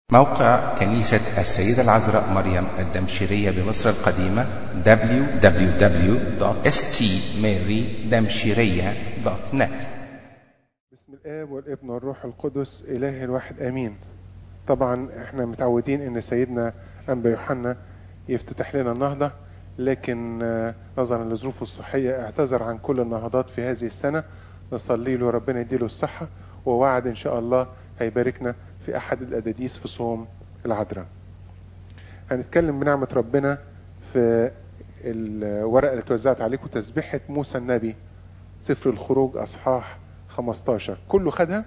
موقع كنيسة السيدة العذراء مريم الدمشقية بمصر القديمة www.stmarydamshiriya.net بسم الاب والابن والروح القدس اله الواحد امين طبعا احنا متعودين ان سيدنا انبا يوحنا يفتتح لنا النهضه لكن آه، نظرا لظروفه الصحيه اعتذر عن كل النهضات في هذه السنه نصلي له ربنا يديله الصحه ووعد ان شاء الله هيباركنا في احد الاداديس في صوم العذراء هنتكلم بنعمه ربنا في الورقه اللي اتوزعت عليكم تسبيحه موسى النبي سفر الخروج اصحاح 15 كله خدها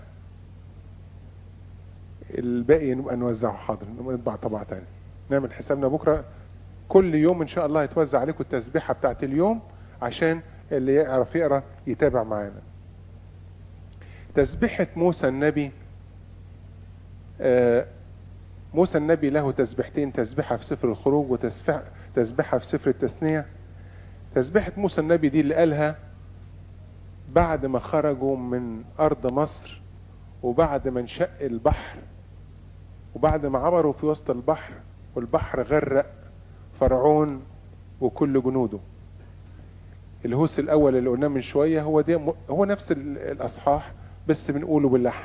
الباقي نبقى نوزعه حاضر نبقى نطبع طبعه تاني نعمل حسابنا بكره كل يوم ان شاء الله هيتوزع عليكم التسبيحه بتاعت اليوم عشان اللي يعرف يقرا يتابع معانا تسبيحه موسى النبي آه، موسى النبي له تسبيحتين تسبيحه في سفر الخروج وتسبيحه في سفر التثنيه تسبيحه موسى النبي دي اللي قالها بعد ما خرجوا من أرض مصر وبعد ما انشق البحر وبعد ما عبروا في وسط البحر والبحر غرق فرعون وكل جنوده الهوس الأول اللي قلناه من شوية هو ده هو نفس ال- الأصحاح بس بنقوله باللحن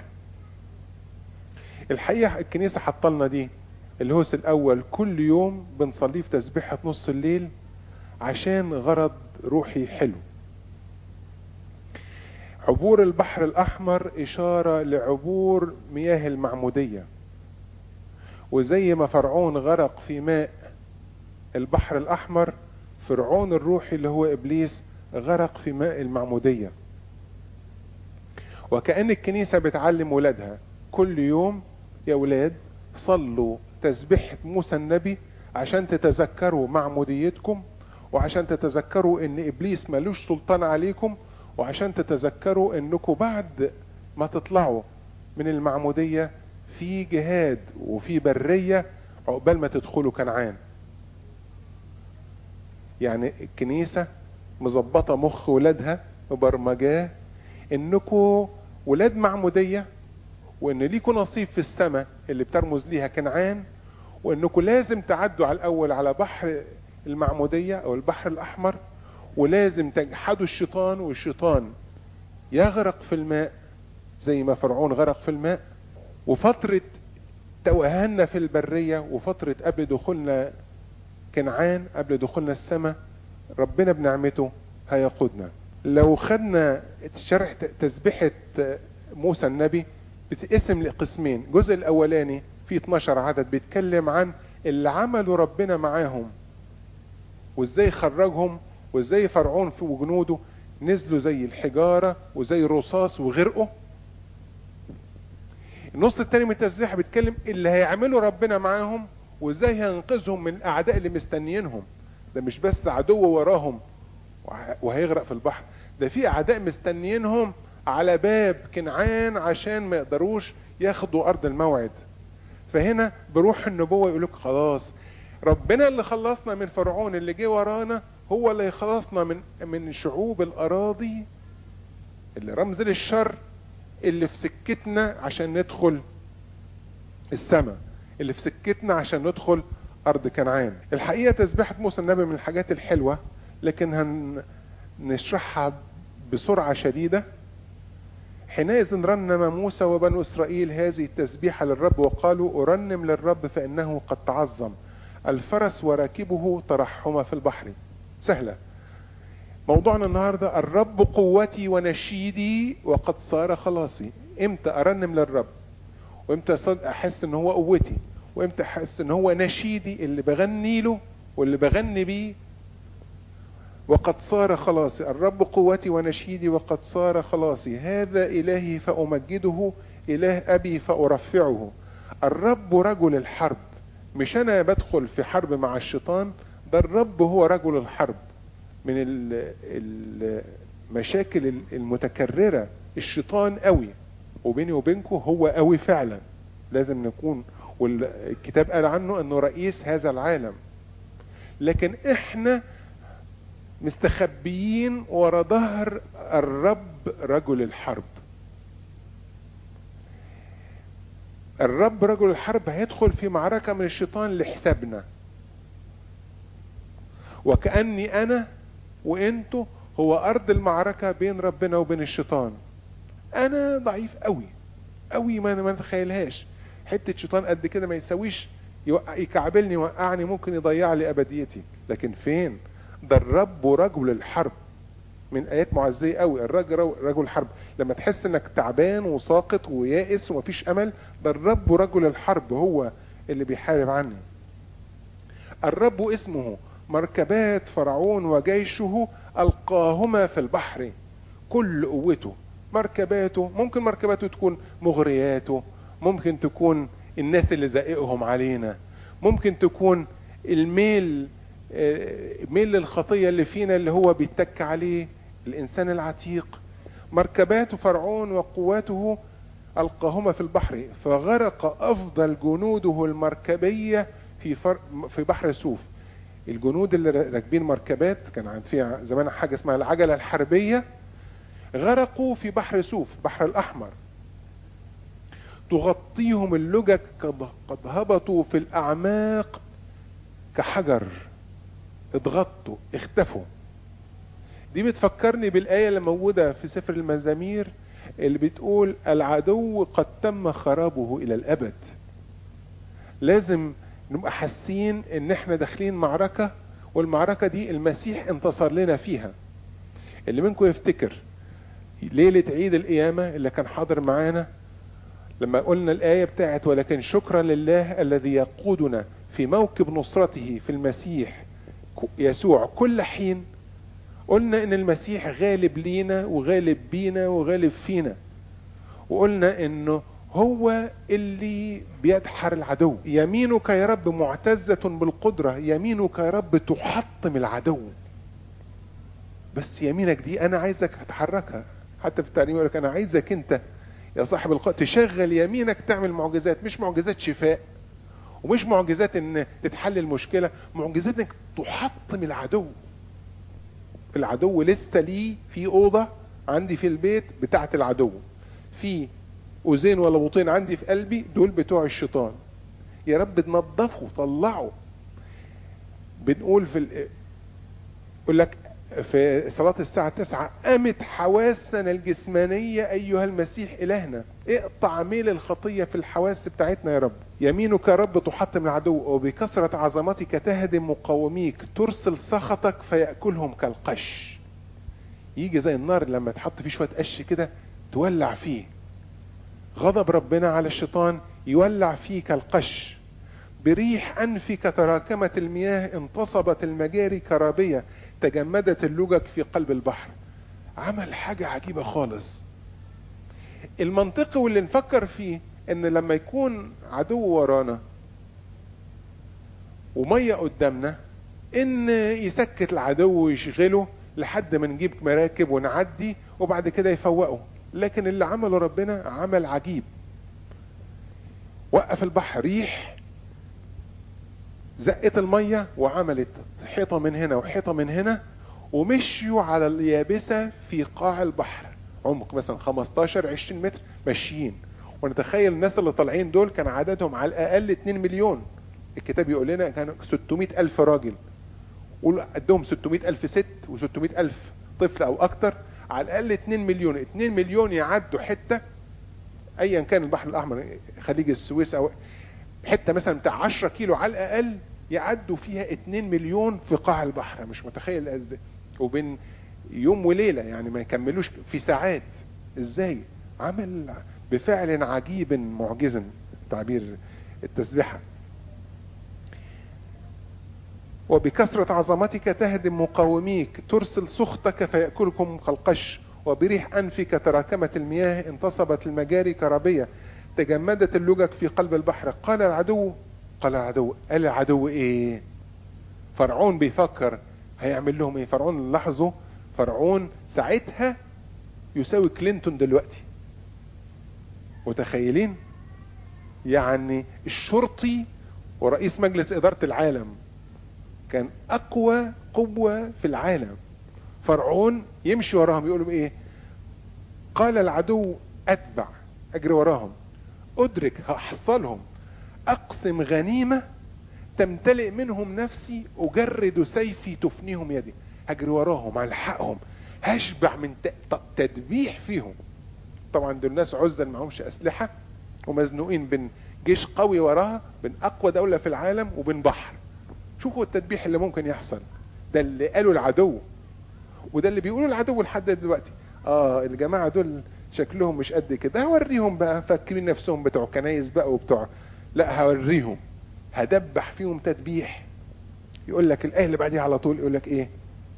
الحقيقة الكنيسة حطلنا دي الهوس الأول كل يوم بنصليه في تسبيحة نص الليل عشان غرض روحي حلو عبور البحر الأحمر إشارة لعبور مياه المعمودية وزي ما فرعون غرق في ماء البحر الأحمر فرعون الروحي اللي هو إبليس غرق في ماء المعمودية وكأن الكنيسة بتعلم ولادها كل يوم يا ولاد صلوا تسبيحة موسى النبي عشان تتذكروا معموديتكم وعشان تتذكروا ان ابليس ملوش سلطان عليكم وعشان تتذكروا انكم بعد ما تطلعوا من المعمودية في جهاد وفي برية عقبال ما تدخلوا كنعان يعني الكنيسة مظبطة مخ ولادها وبرمجاه انكم ولاد معمودية وان ليكوا نصيب في السماء اللي بترمز ليها كنعان وانكم لازم تعدوا على الاول على بحر المعمودية او البحر الاحمر ولازم تجحدوا الشيطان والشيطان يغرق في الماء زي ما فرعون غرق في الماء وفترة توهنا في البرية وفترة قبل دخولنا كنعان قبل دخولنا السماء ربنا بنعمته هيقودنا لو خدنا شرح تسبيحة موسى النبي بتقسم لقسمين الجزء الأولاني فيه 12 عدد بيتكلم عن اللي عمله ربنا معاهم وازاي خرجهم وازاي فرعون في وجنوده نزلوا زي الحجارة وزي الرصاص وغرقوا النص التاني من التسبيحة بيتكلم اللي هيعمله ربنا معاهم وازاي هينقذهم من الاعداء اللي مستنيينهم ده مش بس عدو وراهم وه- وهيغرق في البحر ده في اعداء مستنيينهم على باب كنعان عشان ما يقدروش ياخدوا ارض الموعد فهنا بروح النبوة يقول لك خلاص ربنا اللي خلصنا من فرعون اللي جه ورانا هو اللي يخلصنا من من شعوب الاراضي اللي رمز للشر اللي في سكتنا عشان ندخل السماء اللي في سكتنا عشان ندخل ارض كنعان الحقيقه تسبيحه موسى النبي من الحاجات الحلوه لكن هنشرحها بسرعه شديده حينئذ رنم موسى وبنو اسرائيل هذه التسبيحه للرب وقالوا ارنم للرب فانه قد تعظم الفرس وراكبه ترحم في البحر سهله موضوعنا النهارده الرب قوتي ونشيدي وقد صار خلاصي امتى ارنم للرب وامتى صد- احس ان هو قوتي وامتى احس ان هو نشيدي اللي بغني له واللي بغني بيه وقد صار خلاصي الرب قوتي ونشيدي وقد صار خلاصي هذا إلهي فأمجده إله أبي فأرفعه الرب رجل الحرب مش أنا بدخل في حرب مع الشيطان ده الرب هو رجل الحرب من ال- المشاكل المتكررة الشيطان قوي وبيني وبينكم هو قوي فعلا لازم نكون والكتاب قال عنه انه رئيس هذا العالم لكن احنا مستخبيين ورا ظهر الرب رجل الحرب الرب رجل الحرب هيدخل في معركة من الشيطان لحسابنا وكأني أنا وأنتوا هو أرض المعركة بين ربنا وبين الشيطان أنا ضعيف قوي قوي ما ما نتخيلهاش حتة شيطان قد كده ما يسويش يوقع يكعبلني يوقعني ممكن يضيع لي أبديتي لكن فين ده الرب رجل الحرب من ايات معزيه قوي الرجل رجل الحرب لما تحس انك تعبان وساقط ويائس ومفيش امل ده الرب رجل الحرب هو اللي بيحارب عني الرب اسمه مركبات فرعون وجيشه القاهما في البحر كل قوته مركباته ممكن مركباته تكون مغرياته ممكن تكون الناس اللي زائقهم علينا ممكن تكون الميل ميل للخطية اللي فينا اللي هو بيتك عليه الإنسان العتيق مركبات فرعون وقواته ألقاهما في البحر فغرق أفضل جنوده المركبية في فر... في بحر سوف الجنود اللي راكبين مركبات كان عند فيها زمان حاجة اسمها العجلة الحربية غرقوا في بحر سوف بحر الأحمر تغطيهم اللجج قد قد هبطوا في الأعماق كحجر اتغطوا اختفوا دي بتفكرني بالآية اللي موجودة في سفر المزامير اللي بتقول العدو قد تم خرابه إلى الأبد لازم نبقى حاسين ان احنا داخلين معركة والمعركة دي المسيح انتصر لنا فيها اللي منكم يفتكر ليلة عيد القيامة اللي كان حاضر معانا لما قلنا الآية بتاعت ولكن شكرا لله الذي يقودنا في موكب نصرته في المسيح يسوع كل حين قلنا ان المسيح غالب لينا وغالب بينا وغالب فينا وقلنا انه هو اللي بيدحر العدو يمينك يا رب معتزة بالقدرة يمينك يا رب تحطم العدو بس يمينك دي انا عايزك هتحركها حتى في التعليم يقول لك انا عايزك انت يا صاحب القوة تشغل يمينك تعمل معجزات مش معجزات شفاء ومش معجزات ان تتحل المشكلة معجزات انك تحطم العدو العدو لسه ليه في اوضة عندي في البيت بتاعة العدو في أذين ولا بطين عندي في قلبي دول بتوع الشيطان يا رب تنظفه طلعه بنقول في ال... يقول لك في صلاة الساعة تسعة قامت حواسنا الجسمانية أيها المسيح إلهنا اقطع ميل الخطية في الحواس بتاعتنا يا رب يمينك يا رب تحطم العدو وبكثرة عظمتك تهدم مقاوميك ترسل سخطك فيأكلهم كالقش يجي زي النار لما تحط فيه شوية قش كده تولع فيه غضب ربنا على الشيطان يولع فيه كالقش بريح أنفك تراكمت المياه انتصبت المجاري كرابية تجمدت اللجج في قلب البحر عمل حاجة عجيبة خالص المنطقي واللي نفكر فيه ان لما يكون عدو ورانا ومية قدامنا ان يسكت العدو ويشغله لحد ما نجيب مراكب ونعدي وبعد كده يفوقه لكن اللي عمله ربنا عمل عجيب وقف البحر ريح زقت المية وعملت حيطة من هنا وحيطة من هنا ومشيوا على اليابسة في قاع البحر عمق مثلا 15 20 متر ماشيين ونتخيل الناس اللي طالعين دول كان عددهم على الأقل 2 مليون الكتاب يقول لنا كانوا 600 ألف راجل قول قدهم 600 ألف ست و600 ألف طفل أو أكتر على الأقل 2 مليون 2 مليون يعدوا حتة أيا كان البحر الأحمر خليج السويس أو حته مثلا بتاع 10 كيلو على الاقل يعدوا فيها 2 مليون في قاع البحر مش متخيل ازاي وبين يوم وليله يعني ما يكملوش في ساعات ازاي عمل بفعل عجيب معجز تعبير التسبيحه وبكثرة عظمتك تهدم مقاوميك ترسل سخطك فيأكلكم كالقش وبريح أنفك تراكمت المياه انتصبت المجاري كربية تجمدت اللجج في قلب البحر قال العدو قال العدو قال العدو ايه فرعون بيفكر هيعمل لهم ايه فرعون لاحظوا فرعون ساعتها يساوي كلينتون دلوقتي متخيلين يعني الشرطي ورئيس مجلس إدارة العالم كان أقوى قوة في العالم فرعون يمشي وراهم يقولوا ايه قال العدو أتبع أجري وراهم ادرك هحصلهم اقسم غنيمه تمتلئ منهم نفسي اجرد سيفي تفنيهم يدي هجري وراهم الحقهم هشبع من ت- ت- تدبيح فيهم طبعا دول ناس عزل معهمش اسلحه ومزنوقين بين جيش قوي وراها بين اقوى دوله في العالم وبين بحر شوفوا التدبيح اللي ممكن يحصل ده اللي قالوا العدو وده اللي بيقولوا العدو لحد دلوقتي اه الجماعه دول شكلهم مش قد كده هوريهم بقى فاكرين نفسهم بتوع كنايس بقى وبتوع لا هوريهم هدبح فيهم تدبيح يقول لك الايه اللي بعديها على طول يقول لك ايه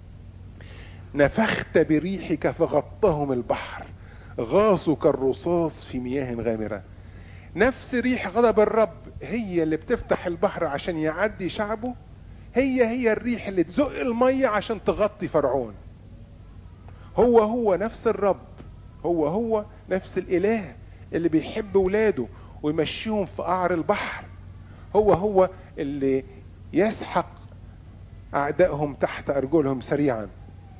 نفخت بريحك فغطاهم البحر غاصوا كالرصاص في مياه غامره نفس ريح غضب الرب هي اللي بتفتح البحر عشان يعدي شعبه هي هي الريح اللي تزق الميه عشان تغطي فرعون هو هو نفس الرب هو هو نفس الاله اللي بيحب ولاده ويمشيهم في قعر البحر هو هو اللي يسحق اعدائهم تحت ارجلهم سريعا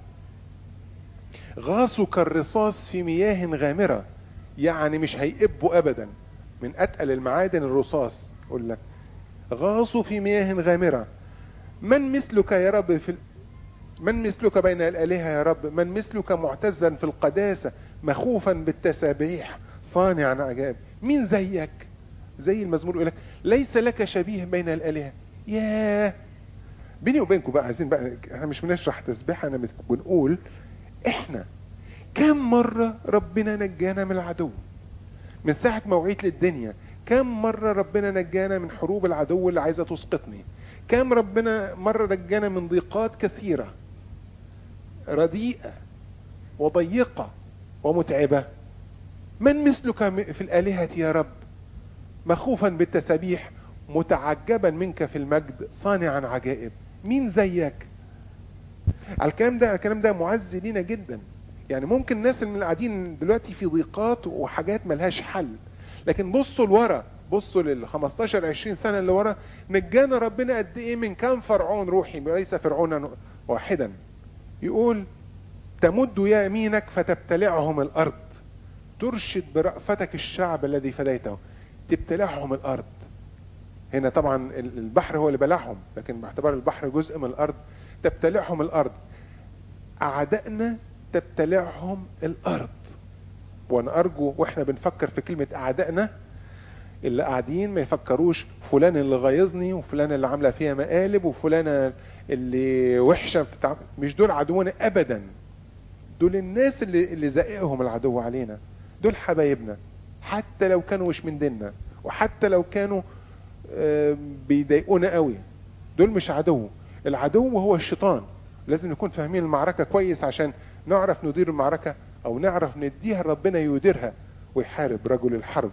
غاصوا كالرصاص في مياه غامره يعني مش هيقبوا ابدا من اتقل المعادن الرصاص يقول لك غاصوا في مياه غامره من مثلك يا رب في ال- من مثلك بين الالهه يا رب من مثلك معتزا في القداسه مخوفا بالتسابيح صانعا عجائب مين زيك زي المزمور يقول لك ليس لك شبيه بين الالهه ياه بيني وبينكم بقى عايزين بقى احنا مش بنشرح تسبيح انا بت- بنقول احنا كم مرة ربنا نجانا من العدو من ساعة ما وعيت للدنيا كم مرة ربنا نجانا من حروب العدو اللي عايزة تسقطني كم ربنا مرة نجانا من ضيقات كثيرة رديئة وضيقة ومتعبة من مثلك م- في الآلهة يا رب مخوفا بالتسابيح متعجبا منك في المجد صانعا عجائب مين زيك الكلام ده الكلام ده معز لينا جدا يعني ممكن الناس اللي قاعدين دلوقتي في ضيقات وحاجات ملهاش حل لكن بصوا لورا بصوا لل 15 20 سنه اللي ورا نجانا ربنا قد ايه من كام فرعون روحي وليس فرعونا واحدا يقول تمد يمينك فتبتلعهم الارض ترشد برأفتك الشعب الذي فديته تبتلعهم الارض هنا طبعا ال- البحر هو اللي بلعهم لكن باعتبار البحر جزء من الارض تبتلعهم الارض اعدائنا تبتلعهم الارض وانا ارجو واحنا بنفكر في كلمه اعدائنا اللي قاعدين ما يفكروش فلان اللي غيظني وفلان اللي عامله فيها مقالب وفلانه اللي وحشه في التعامل مش دول عدونا ابدا دول الناس اللي اللي زقهم العدو علينا دول حبايبنا حتى لو كانوا مش من ديننا وحتى لو كانوا آه، بيضايقونا قوي دول مش عدو العدو هو الشيطان لازم نكون فاهمين المعركة كويس عشان نعرف ندير المعركة او نعرف نديها ربنا يديرها ويحارب رجل الحرب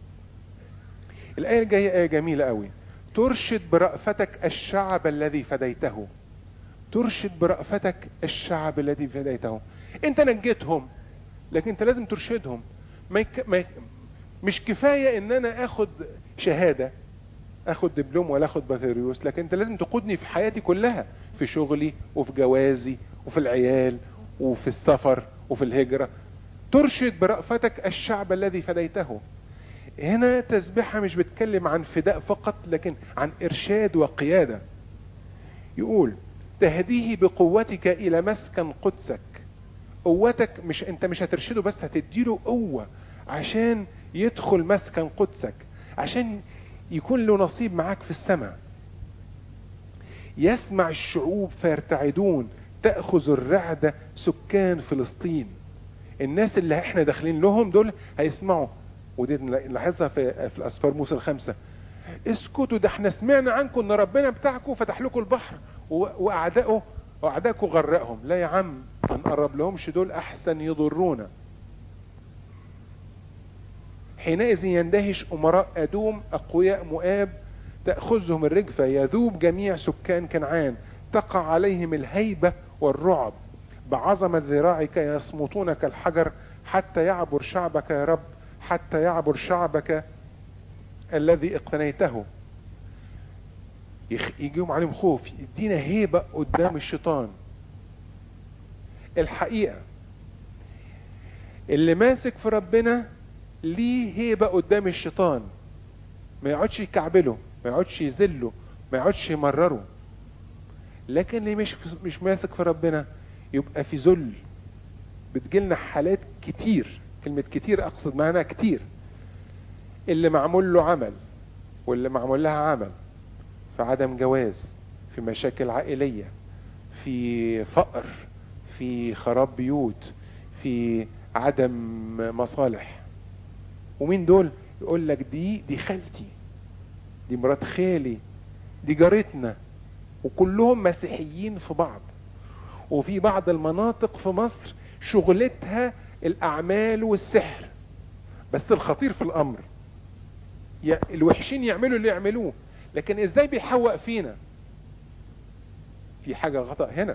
الآية الجاية آية جميلة قوي ترشد برأفتك الشعب الذي فديته ترشد برأفتك الشعب الذي فديته انت نجيتهم لكن انت لازم ترشدهم ما يك... ما يك... مش كفاية ان انا اخد شهادة اخد دبلوم ولا اخد بكالوريوس لكن انت لازم تقودني في حياتي كلها في شغلي وفي جوازي وفي العيال وفي السفر وفي الهجرة ترشد برأفتك الشعب الذي فديته هنا تسبيحة مش بتكلم عن فداء فقط لكن عن إرشاد وقيادة يقول تهديه بقوتك إلى مسكن قدسك قوتك مش انت مش هترشده بس هتديله قوة عشان يدخل مسكن قدسك عشان يكون له نصيب معاك في السماء يسمع الشعوب فيرتعدون تأخذ الرعدة سكان فلسطين الناس اللي احنا داخلين لهم دول هيسمعوا ودي نلاحظها في في الاسفار موسى الخمسه اسكتوا ده احنا سمعنا عنكم ان ربنا بتاعكم فتح لكم البحر و- واعدائه واعدائكم غرقهم لا يا عم ما نقرب لهمش دول احسن يضرونا حينئذ يندهش امراء ادوم اقوياء مؤاب تاخذهم الرجفه يذوب جميع سكان كنعان تقع عليهم الهيبه والرعب بعظمه ذراعك يصمتون كالحجر حتى يعبر شعبك يا رب حتى يعبر شعبك الذي اقتنيته يخ- يجيهم عليهم خوف يدينا هيبة قدام الشيطان الحقيقة اللي ماسك في ربنا ليه هيبة قدام الشيطان ما يقعدش يكعبله ما يقعدش يذله ما يقعدش يمرره لكن اللي مش مش ماسك في ربنا يبقى في ذل بتجيلنا حالات كتير كلمة كتير أقصد معناها كتير اللي معمول له عمل واللي معمول لها عمل في عدم جواز في مشاكل عائلية في فقر في خراب بيوت في عدم مصالح ومين دول يقول لك دي دي خالتي دي مرات خالي دي جارتنا وكلهم مسيحيين في بعض وفي بعض المناطق في مصر شغلتها الاعمال والسحر بس الخطير في الامر يا الوحشين يعملوا اللي يعملوه لكن ازاي بيحوق فينا في حاجه غلط هنا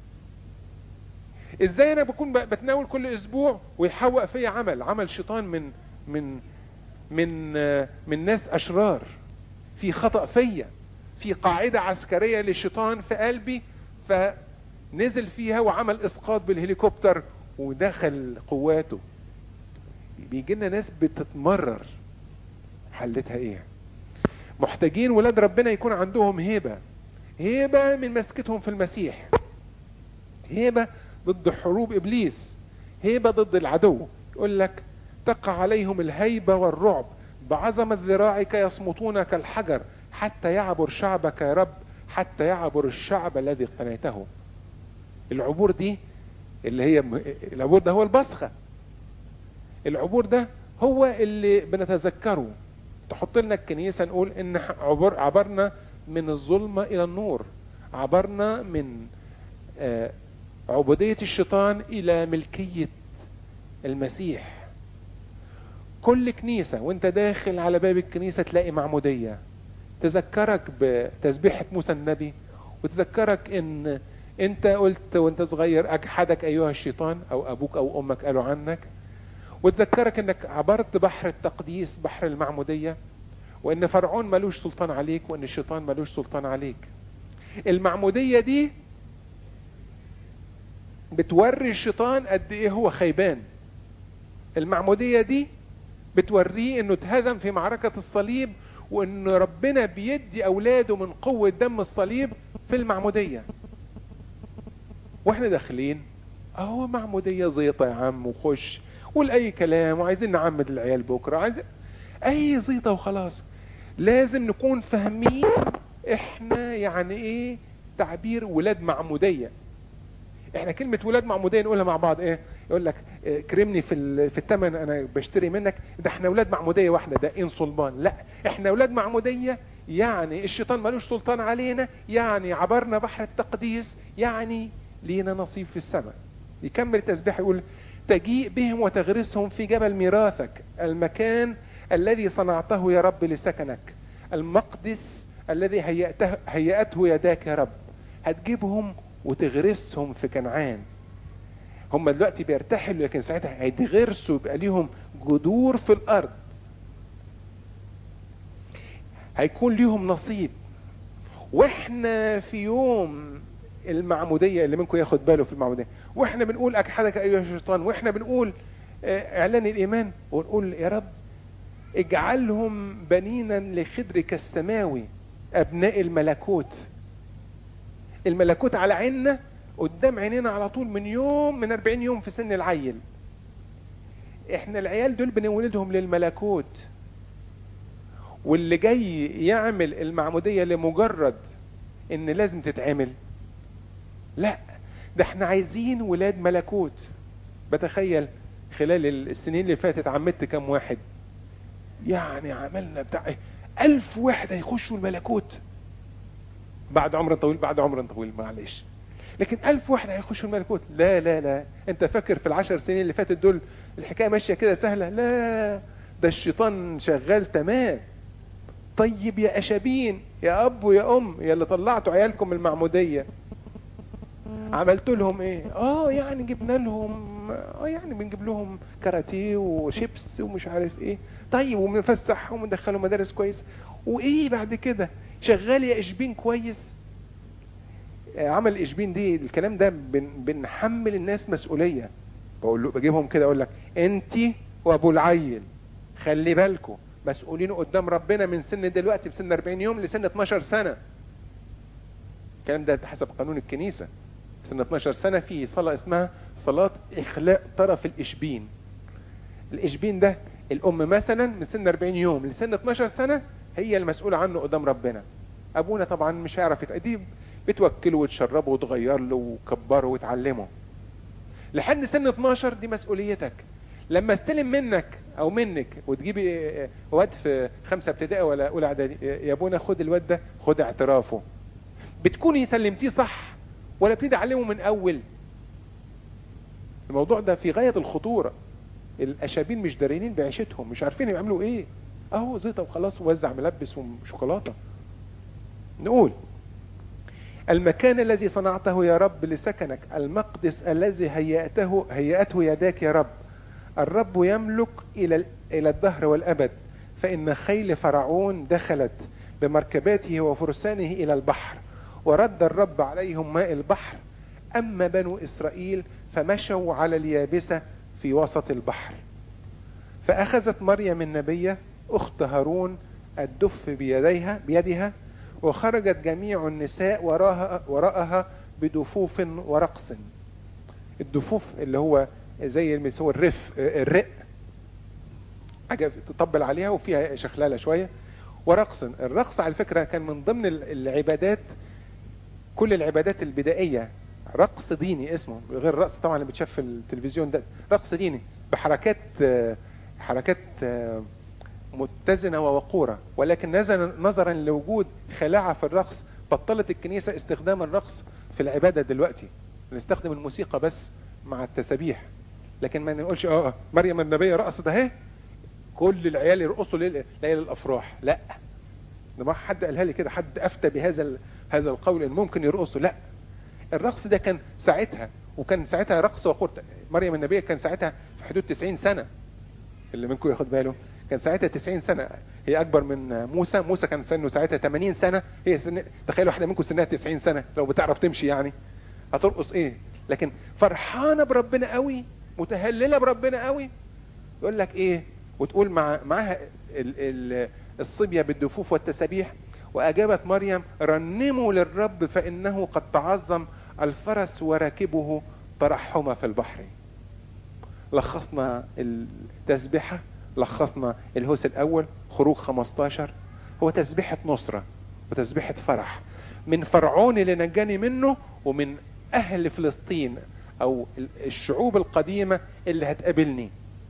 ازاي انا بكون ب- بتناول كل اسبوع ويحوق فيا عمل عمل شيطان من من من آه، من ناس اشرار في خطا فيا في قاعده عسكريه للشيطان في قلبي فنزل فيها وعمل اسقاط بالهليكوبتر ودخل قواته بيجي لنا ناس بتتمرر حلتها ايه محتاجين ولاد ربنا يكون عندهم هيبه هيبه من مسكتهم في المسيح هيبه ضد حروب ابليس هيبه ضد العدو يقول لك تقع عليهم الهيبه والرعب بعظمه ذراعك يصمتون كالحجر حتى يعبر شعبك يا رب حتى يعبر الشعب الذي قنيته العبور دي اللي هي العبور ده هو البصخه العبور ده هو اللي بنتذكره تحط لنا الكنيسه نقول ان عبر عبرنا من الظلمه الى النور عبرنا من آه، عبوديه الشيطان الى ملكيه المسيح كل كنيسه وانت داخل على باب الكنيسه تلاقي معموديه تذكرك بتسبيحه موسى النبي وتذكرك ان انت قلت وانت صغير اجحدك ايها الشيطان او ابوك او امك قالوا عنك وتذكرك انك عبرت بحر التقديس بحر المعمودية وان فرعون ملوش سلطان عليك وان الشيطان ملوش سلطان عليك المعمودية دي بتوري الشيطان قد ايه هو خيبان المعمودية دي بتوريه انه اتهزم في معركة الصليب وان ربنا بيدي اولاده من قوة دم الصليب في المعمودية واحنا داخلين اهو معمودية زيطة يا عم وخش قول اي كلام وعايزين نعمد العيال بكرة عايز اي زيطة وخلاص لازم نكون فاهمين احنا يعني ايه تعبير ولاد معمودية احنا كلمة ولاد معمودية نقولها مع بعض ايه يقول لك اه، كرمني في ال- في الثمن انا بشتري منك ده احنا ولاد معمودية واحدة ده ان صلبان لا احنا ولاد معمودية يعني الشيطان ملوش سلطان علينا يعني عبرنا بحر التقديس يعني لينا نصيب في السماء يكمل التسبيح يقول تجيء بهم وتغرسهم في جبل ميراثك المكان الذي صنعته يا رب لسكنك المقدس الذي هيأته, هيأته يداك يا رب هتجيبهم وتغرسهم في كنعان هم دلوقتي بيرتحلوا لكن ساعتها هيتغرسوا يبقى ليهم جذور في الارض هيكون ليهم نصيب واحنا في يوم المعمودية اللي منكم ياخد باله في المعمودية واحنا بنقول اجحدك ايها الشيطان واحنا بنقول آه، اعلان الايمان ونقول يا رب اجعلهم بنينا لخدرك السماوي ابناء الملكوت الملكوت على عيننا قدام عينينا على طول من يوم من 40 يوم في سن العيل احنا العيال دول بنولدهم للملكوت واللي جاي يعمل المعمودية لمجرد ان لازم تتعمل لا ده احنا عايزين ولاد ملكوت بتخيل خلال السنين اللي فاتت عمدت كام واحد يعني عملنا بتاع ايه ألف واحد هيخشوا الملكوت بعد عمر طويل بعد عمر طويل معلش لكن ألف واحد هيخشوا الملكوت لا لا لا انت فاكر في العشر سنين اللي فاتت دول الحكاية ماشية كده سهلة لا ده الشيطان شغال تمام طيب يا أشابين يا أب ويا أم يا اللي طلعتوا عيالكم المعمودية عملت لهم ايه اه يعني جبنا لهم اه يعني بنجيب لهم كاراتيه وشيبس ومش عارف ايه طيب وبنفسحهم وندخلهم مدارس كويس وايه بعد كده شغال يا اشبين كويس آه، عمل اشبين دي الكلام ده بن بنحمل الناس مسؤوليه بقول له بجيبهم كده اقول لك انت وابو العيل خلي بالكم مسؤولين قدام ربنا من سن دلوقتي بسن 40 يوم لسن 12 سنه الكلام ده حسب قانون الكنيسه سن 12 سنه في صلاه اسمها صلاه اخلاء طرف الاشبين الاشبين ده الام مثلا من سن 40 يوم لسن 12 سنه هي المسؤوله عنه قدام ربنا ابونا طبعا مش هيعرف يتأديب بتوكله وتشربه وتغير له وتكبره وتعلمه لحد سن 12 دي مسؤوليتك لما استلم منك او منك وتجيبي واد في خمسه ابتدائي ولا اولى اعدادي يا ابونا خد الواد ده خد اعترافه بتكوني سلمتيه صح ولا ابتدي اعلمه من اول الموضوع ده في غايه الخطوره الاشابين مش داريين بعيشتهم مش عارفين يعملوا ايه اهو زيطه وخلاص ووزع ملبس وشوكولاته نقول المكان الذي صنعته يا رب لسكنك المقدس الذي هيأته هيأته يداك يا رب الرب يملك إلى إلى الدهر والأبد فإن خيل فرعون دخلت بمركباته وفرسانه إلى البحر ورد الرب عليهم ماء البحر أما بنو إسرائيل فمشوا على اليابسة في وسط البحر فأخذت مريم النبية أخت هارون الدف بيديها بيدها وخرجت جميع النساء وراها وراءها بدفوف ورقص الدفوف اللي هو زي المس هو الرف الرق حاجه تطبل عليها وفيها شخلاله شويه ورقص الرقص على فكره كان من ضمن العبادات كل العبادات البدائيه رقص ديني اسمه غير الرقص طبعا اللي بتشاف في التلفزيون ده رقص ديني بحركات حركات متزنه ووقوره ولكن نظرا لوجود خلاعه في الرقص بطلت الكنيسه استخدام الرقص في العباده دلوقتي نستخدم الموسيقى بس مع التسابيح لكن ما نقولش اه مريم النبيه رقصت اهي كل العيال يرقصوا ليله الافراح لا ده ما حد قالها لي كده حد افتى بهذا هذا القول ان ممكن يرقصوا لا الرقص ده كان ساعتها وكان ساعتها رقص وقوه مريم النبيه كان ساعتها في حدود 90 سنه اللي منكم ياخد باله كان ساعتها 90 سنه هي اكبر من موسى موسى كان سنه ساعتها 80 سنه هي سن... تخيل واحده منكم سنها 90 سنه لو بتعرف تمشي يعني هترقص ايه لكن فرحانه بربنا قوي متهلله بربنا قوي يقول لك ايه وتقول مع معاها ال... ال... الصبيه بالدفوف والتسابيح واجابت مريم رنموا للرب فانه قد تعظم الفرس وراكبه ترحم في البحر لخصنا التسبيحه لخصنا الهوس الاول خروج 15 هو تسبيحه نصره وتسبيحه فرح من فرعون اللي نجاني منه ومن اهل فلسطين او الشعوب القديمه اللي هتقابلني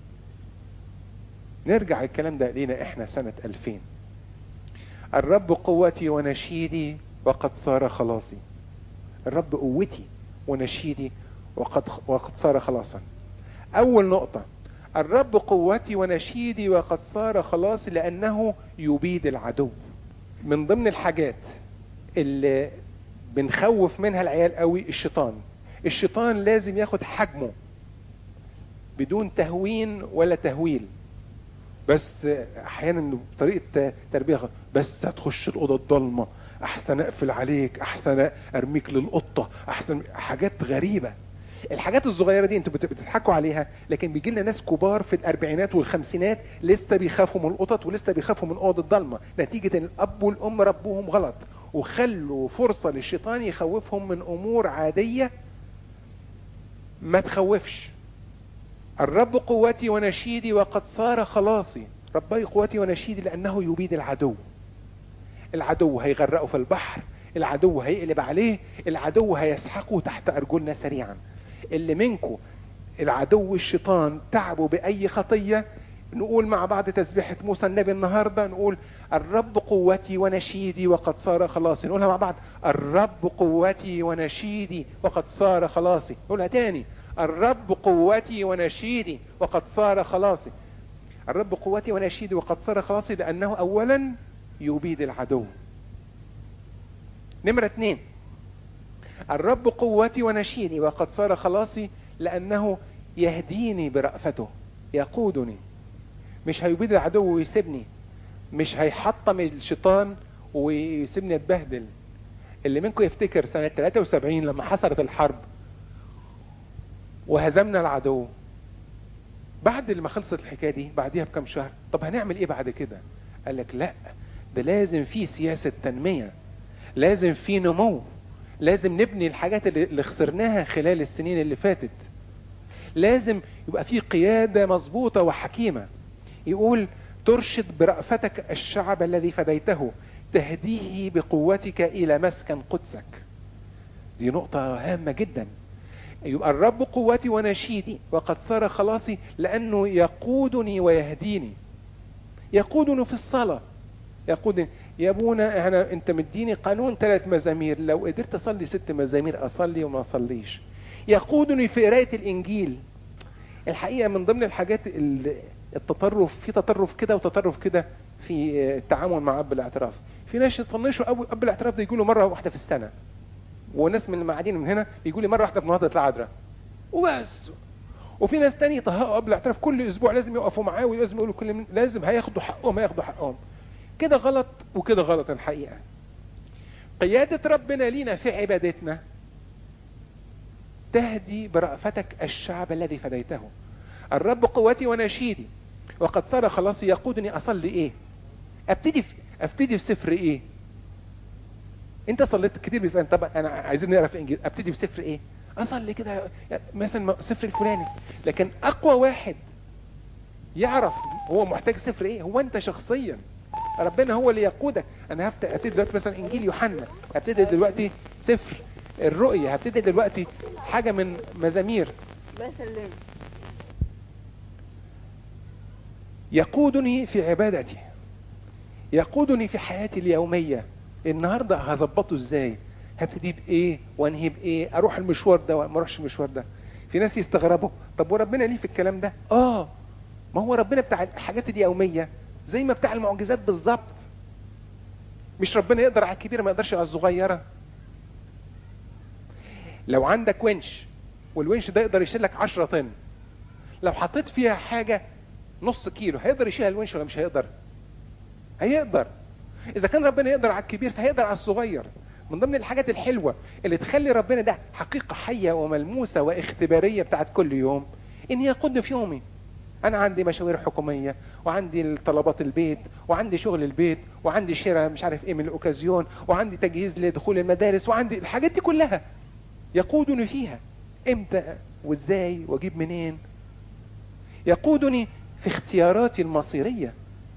نرجع الكلام ده لينا احنا سنه 2000 الرب قوتي ونشيدي وقد صار خلاصي الرب قوتي ونشيدي وقد وقد صار خلاصا اول نقطه الرب قوتي ونشيدي وقد صار خلاصي لانه يبيد العدو من ضمن الحاجات اللي بنخوف منها العيال قوي الشيطان الشيطان لازم ياخد حجمه بدون تهوين ولا تهويل بس احيانا بطريقه تربيه بس هتخش الاوضه الضلمه احسن اقفل عليك احسن ارميك للقطه احسن حاجات غريبه الحاجات الصغيره دي انتوا بتضحكوا عليها لكن بيجي لنا ناس كبار في الاربعينات والخمسينات لسه بيخافوا من القطط ولسه بيخافوا من اوضه الضلمه نتيجه ان الاب والام ربوهم غلط وخلوا فرصه للشيطان يخوفهم من امور عاديه ما تخوفش الرب قوتي ونشيدي وقد صار خلاصي ربي قوتي ونشيدي لانه يبيد العدو العدو هيغرقه في البحر العدو هيقلب عليه العدو هيسحقه تحت ارجلنا سريعا اللي منكم العدو الشيطان تعبوا باي خطيه نقول مع بعض تسبيحة موسى النبي النهاردة نقول الرب قوتي ونشيدي وقد صار خلاصي نقولها مع بعض الرب قوتي ونشيدي وقد صار خلاصي نقولها تاني الرب قوتي ونشيدي وقد صار خلاصي الرب قوتي ونشيدي وقد صار خلاصي لأنه أولا يبيد العدو نمرة اثنين الرب قوتي ونشيدي وقد صار خلاصي لأنه يهديني برأفته يقودني مش هيبيد العدو ويسيبني مش هيحطم الشيطان ويسيبني اتبهدل اللي منكم يفتكر سنة 73 لما حصلت الحرب وهزمنا العدو بعد ما خلصت الحكايه دي بعديها بكم شهر طب هنعمل ايه بعد كده قال لك لا ده لازم في سياسه تنميه لازم في نمو لازم نبني الحاجات اللي اللي خسرناها خلال السنين اللي فاتت لازم يبقى في قياده مظبوطه وحكيمه يقول ترشد برأفتك الشعب الذي فديته تهديه بقوتك الى مسكن قدسك دي نقطه هامه جدا يبقى الرب قوتي ونشيدي وقد صار خلاصي لأنه يقودني ويهديني يقودني في الصلاة يقودني يا ابونا انا انت مديني قانون ثلاث مزامير لو قدرت اصلي ست مزامير اصلي وما اصليش يقودني في قرايه الانجيل الحقيقه من ضمن الحاجات ال- التطرف في تطرف كده وتطرف كده في التعامل مع اب الاعتراف في ناس يطنشوا اب اب الاعتراف ده يجوا له مره واحده في السنه وناس من المعادين من هنا يقول لي مره واحده في مناطق العذراء وبس وفي ناس تاني يطهقوا قبل الاعتراف كل اسبوع لازم يقفوا معاه ولازم يقولوا كل من لازم هياخدوا حقهم هياخدوا حقهم كده غلط وكده غلط الحقيقه قياده ربنا لينا في عبادتنا تهدي برأفتك الشعب الذي فديته الرب قوتي ونشيدي وقد صار خلاصي يقودني اصلي ايه ابتدي في ابتدي في سفر ايه انت صليت كتير بيسال طب انا عايزين نقرا في انجيل ابتدي بسفر ايه اصلي كده مثلا سفر الفلاني لكن اقوى واحد يعرف هو محتاج سفر ايه هو انت شخصيا ربنا هو اللي يقودك انا هبت- ابتدي دلوقتي مثلا انجيل يوحنا ابتدي دلوقتي سفر الرؤيا هبتدي دلوقتي حاجه من مزامير بسلم يقودني في عبادتي يقودني في حياتي اليومية النهاردة هظبطه ازاي هبتدي بايه وانهي بايه اروح المشوار ده وما اروحش المشوار ده في ناس يستغربوا طب وربنا ليه في الكلام ده اه ما هو ربنا بتاع الحاجات اليومية زي ما بتاع المعجزات بالظبط مش ربنا يقدر على الكبيرة ما يقدرش على الصغيرة لو عندك ونش والونش ده يقدر يشيل لك 10 طن لو حطيت فيها حاجة نص كيلو هيقدر يشيلها الونش ولا مش هيقدر هيقدر اذا كان ربنا يقدر على الكبير فهيقدر على الصغير من ضمن الحاجات الحلوة اللي تخلي ربنا ده حقيقة حية وملموسة واختبارية بتاعت كل يوم ان يقودني في يومي انا عندي مشاوير حكومية وعندي طلبات البيت وعندي شغل البيت وعندي شراء مش عارف ايه من الاوكازيون وعندي تجهيز لدخول المدارس وعندي الحاجات دي كلها يقودني فيها امتى وازاي واجيب منين يقودني في اختياراتي المصيرية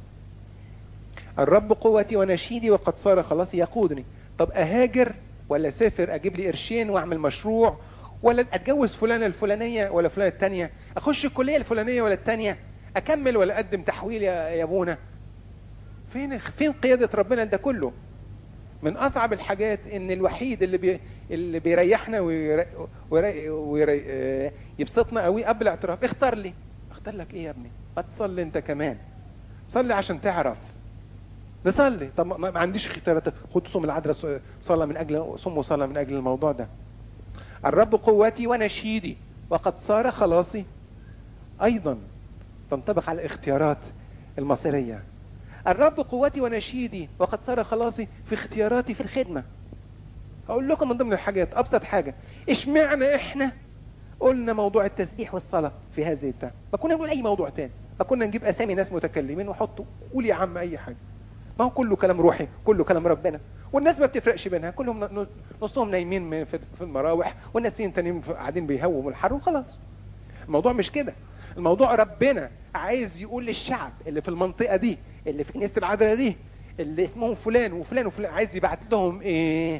الرب قوتي ونشيدي وقد صار خلاص يقودني طب اهاجر ولا اسافر اجيب لي قرشين واعمل مشروع ولا اتجوز فلانه الفلانيه ولا فلانه التانيه اخش الكليه الفلانيه ولا التانيه اكمل ولا اقدم تحويل يا يا ابونا فين فين قياده ربنا ده كله من اصعب الحاجات ان الوحيد اللي بي اللي بيريحنا ويري ويري ويري آه، يبسطنا قوي قبل الاعتراف اختار لي اختار لك ايه يا ابني ما تصلي انت كمان صلي عشان تعرف نصلي طب ما ما عنديش اختيارات خد صوم العذراء ص- صلاه من اجل صوم وصلاه من اجل الموضوع ده الرب قوتي ونشيدي وقد صار خلاصي ايضا تنطبق على الاختيارات المصيريه الرب قوتي ونشيدي وقد صار خلاصي في اختياراتي في الخدمه هقول لكم من ضمن الحاجات ابسط حاجه اشمعنى احنا قلنا موضوع التسبيح والصلاه في هذه البتاع ما كنا نقول اي موضوع تاني ما كنا نجيب اسامي ناس متكلمين ونحطوا قول يا عم اي حاجه ما هو كله كلام روحي كله كلام ربنا والناس ما بتفرقش بينها كلهم ن- نصهم نايمين من- في في المراوح والناسين تانيين في- قاعدين بيهووا من الحر وخلاص الموضوع مش كده الموضوع ربنا عايز يقول للشعب اللي في المنطقه دي اللي في كنيسه العذراء دي اللي اسمهم فلان وفلان وفلان عايز يبعت لهم ايه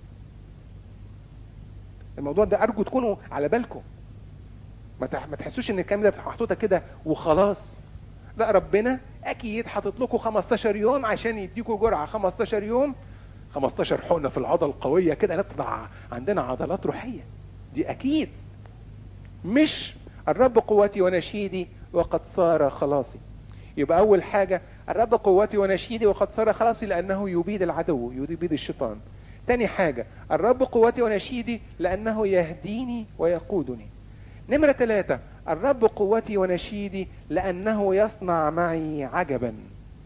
الموضوع ده ارجو تكونوا على بالكم ما تح- ما تحسوش ان الكلام ده محطوطه كده وخلاص لا ربنا اكيد حاطط لكم 15 يوم عشان يديكم جرعه 15 يوم 15 حقنه في العضله القويه كده نطلع عندنا عضلات روحيه دي اكيد مش الرب قوتي ونشيدي وقد صار خلاصي يبقى اول حاجه الرب قوتي ونشيدي وقد صار خلاصي لانه يبيد العدو يبيد الشيطان تاني حاجه الرب قوتي ونشيدي لانه يهديني ويقودني نمرة ثلاثة الرب قوتي ونشيدي لأنه يصنع معي عجبا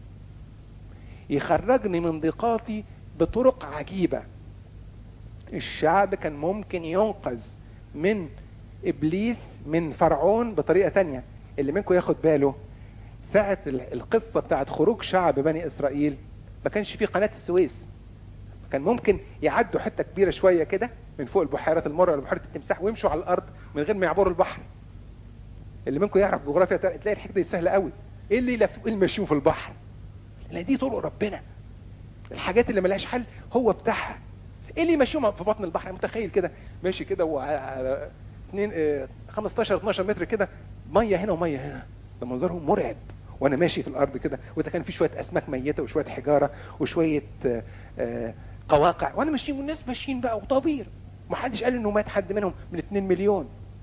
يخرجني من ضيقاتي بطرق عجيبة الشعب كان ممكن ينقذ من إبليس من فرعون بطريقة تانية اللي منكم ياخد باله ساعة ال- القصة بتاعت خروج شعب بني إسرائيل ما كانش في قناة السويس كان ممكن يعدوا حتة كبيرة شوية كده من فوق البحيرات المرة ولا بحيرة التمساح ويمشوا على الأرض من غير ما يعبروا البحر اللي منكم يعرف جغرافيا تلاقي الحكاية دي سهلة قوي ايه اللي يلف... إيه اللي ماشيين في البحر لان دي طرق ربنا الحاجات اللي ملهاش حل هو بتاعها ايه اللي يمشيهم في بطن البحر متخيل كده ماشي كده وعلى 2 15 12 متر كده ميه هنا وميه هنا ده منظرهم مرعب وانا ماشي في الارض كده واذا كان في شويه اسماك ميته وشويه حجاره وشويه آه، آه، قواقع وانا ماشيين والناس ماشيين بقى وطبير محدش قال انه مات حد منهم من 2 مليون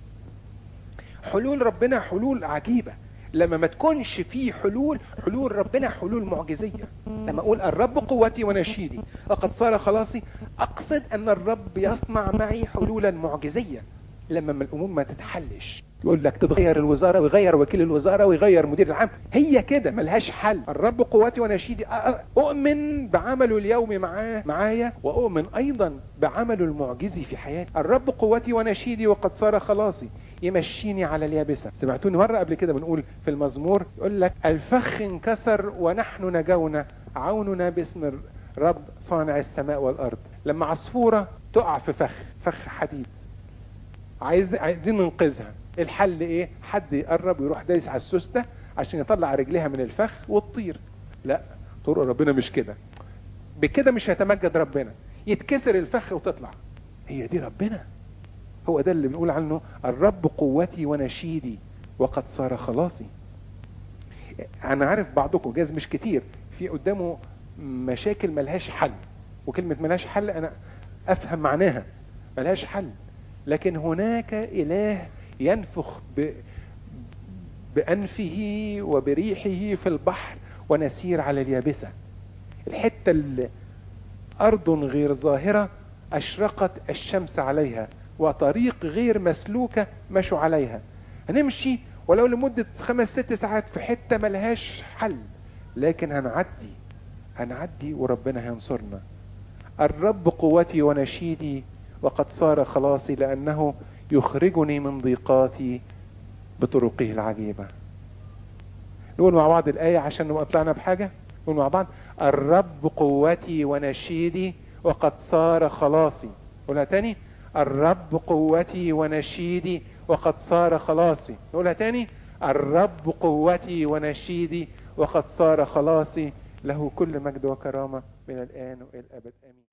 حلول ربنا حلول عجيبه لما ما تكونش في حلول حلول ربنا حلول معجزيه لما اقول الرب قوتي ونشيدي وقد صار خلاصي اقصد ان الرب يصنع معي حلولا معجزيه لما من الامور ما تتحلش يقول لك تتغير الوزاره ويغير وكيل الوزاره ويغير مدير العام هي كده ملهاش حل الرب قوتي ونشيدي أ- أ- اؤمن بعمله اليومي معاه معايا واؤمن ايضا بعمله المعجزي في حياتي الرب قوتي ونشيدي وقد صار خلاصي يمشيني على اليابسه سمعتوني مره قبل كده بنقول في المزمور يقول لك الفخ انكسر ونحن نجونا عوننا باسم الرب صانع السماء والارض لما عصفوره تقع في فخ فخ حديد عايز عايزين ننقذها الحل ايه حد يقرب ويروح دايس على السوسته عشان يطلع رجليها من الفخ وتطير لا طرق ربنا مش كده بكده مش هيتمجد ربنا يتكسر الفخ وتطلع هي دي ربنا هو ده اللي بنقول عنه الرب قوتي ونشيدي وقد صار خلاصي انا عارف بعضكم جاز مش كتير في قدامه مشاكل ملهاش حل وكلمة ملهاش حل انا افهم معناها ملهاش حل لكن هناك اله ينفخ ب... بانفه وبريحه في البحر ونسير على اليابسة الحتة اللي ارض غير ظاهرة اشرقت الشمس عليها وطريق غير مسلوكة مشوا عليها هنمشي ولو لمدة خمس ست ساعات في حتة ملهاش حل لكن هنعدي هنعدي وربنا هينصرنا الرب قوتي ونشيدي وقد صار خلاصي لأنه يخرجني من ضيقاتي بطرقه العجيبة نقول مع بعض الآية عشان نبقى طلعنا بحاجة نقول مع بعض الرب قوتي ونشيدي وقد صار خلاصي قولها تاني الرب قوتي ونشيدي وقد صار خلاصي نقولها تاني الرب قوتي ونشيدي وقد صار خلاصي له كل مجد وكرامة من الآن وإلى الأبد آمين